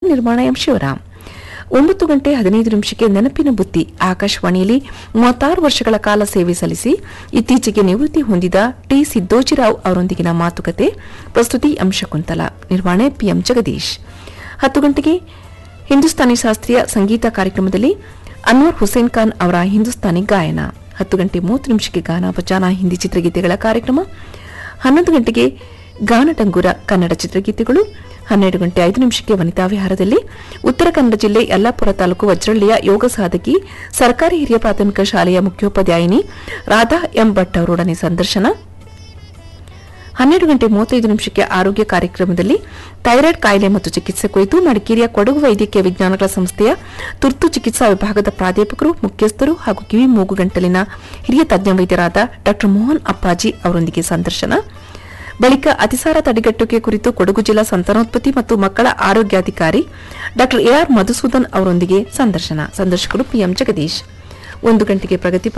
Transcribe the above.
ನಿರ್ಮಾಣ ಎಂ ಶಿವರಾಮ್ ಒಂಬತ್ತು ಗಂಟೆ ಹದಿನೈದು ನಿಮಿಷಕ್ಕೆ ನೆನಪಿನ ಬುತ್ತಿ ಆಕಾಶವಾಣಿಯಲ್ಲಿ ಮೂವತ್ತಾರು ವರ್ಷಗಳ ಕಾಲ ಸೇವೆ ಸಲ್ಲಿಸಿ ಇತ್ತೀಚೆಗೆ ನಿವೃತ್ತಿ ಹೊಂದಿದ ಟಿ ಸಿದ್ದೋಜಿರಾವ್ ಅವರೊಂದಿಗಿನ ಮಾತುಕತೆ ಪ್ರಸ್ತುತಿ ಎಂ ಶಕುಂತಲ ನಿರ್ವಹಣೆ ಪಿಎಂ ಜಗದೀಶ್ ಹತ್ತು ಗಂಟೆಗೆ ಹಿಂದೂಸ್ತಾನಿ ಶಾಸ್ತ್ರೀಯ ಸಂಗೀತ ಕಾರ್ಯಕ್ರಮದಲ್ಲಿ ಅನ್ವರ್ ಹುಸೇನ್ ಖಾನ್ ಅವರ ಹಿಂದೂಸ್ತಾನಿ ಗಾಯನ ಹತ್ತು ಗಂಟೆ ಮೂವತ್ತು ನಿಮಿಷಕ್ಕೆ ಗಾನ ಭಜಾನ ಹಿಂದಿ ಚಿತ್ರಗೀತೆಗಳ ಕಾರ್ಯಕ್ರಮ ಹನ್ನೊಂದು ಗಂಟೆಗೆ ಗಾನಟಂಗುರ ಕನ್ನಡ ಚಿತ್ರಗೀತೆಗಳು ಹನ್ನೆರಡು ಗಂಟೆ ಐದು ನಿಮಿಷಕ್ಕೆ ವನಿತಾ ವಿಹಾರದಲ್ಲಿ ಉತ್ತರ ಕನ್ನಡ ಜಿಲ್ಲೆ ಯಲ್ಲಾಪುರ ತಾಲೂಕು ವಜ್ರಳ್ಳಿಯ ಯೋಗ ಸಾಧಕಿ ಸರ್ಕಾರಿ ಹಿರಿಯ ಪ್ರಾಥಮಿಕ ಶಾಲೆಯ ಮುಖ್ಯೋಪಾಧ್ಯಾಯಿನಿ ರಾಧಾ ಎಂ ಭಟ್ ಅವರೊಡನೆ ಸಂದರ್ಶನ ಹನ್ನೆರಡು ಗಂಟೆ ಮೂವತ್ತೈದು ನಿಮಿಷಕ್ಕೆ ಆರೋಗ್ಯ ಕಾರ್ಯಕ್ರಮದಲ್ಲಿ ಥೈರಾಯ್ಡ್ ಕಾಯಿಲೆ ಮತ್ತು ಚಿಕಿತ್ಸೆ ಕುರಿತು ಮಡಿಕೇರಿಯ ಕೊಡಗು ವೈದ್ಯಕೀಯ ವಿಜ್ಞಾನಗಳ ಸಂಸ್ಥೆಯ ತುರ್ತು ಚಿಕಿತ್ಸಾ ವಿಭಾಗದ ಪ್ರಾಧ್ಯಾಪಕರು ಮುಖ್ಯಸ್ಥರು ಹಾಗೂ ಕಿವಿ ಮೂಗು ಗಂಟಲಿನ ಹಿರಿಯ ತಜ್ಞ ವೈದ್ಯರಾದ ಡಾ ಮೋಹನ್ ಅಪ್ಪಾಜಿ ಅವರೊಂದಿಗೆ ಸಂದರ್ಶನ ಬಳಿಕ ಅತಿಸಾರ ತಡೆಗಟ್ಟುವಿಕೆ ಕುರಿತು ಕೊಡಗು ಜಿಲ್ಲಾ ಸಂತಾನೋತ್ಪತ್ತಿ ಮತ್ತು ಮಕ್ಕಳ ಆರೋಗ್ಯಾಧಿಕಾರಿ ಡಾ ಎಆರ್ ಮಧುಸೂದನ್ ಅವರೊಂದಿಗೆ ಸಂದರ್ಶನ ಸಂದರ್ಶಕರು ಪಿಎಂ ಜಗದೀಶ್ ಒಂದು ಗಂಟೆಗೆ ಪ್ರಗತಿ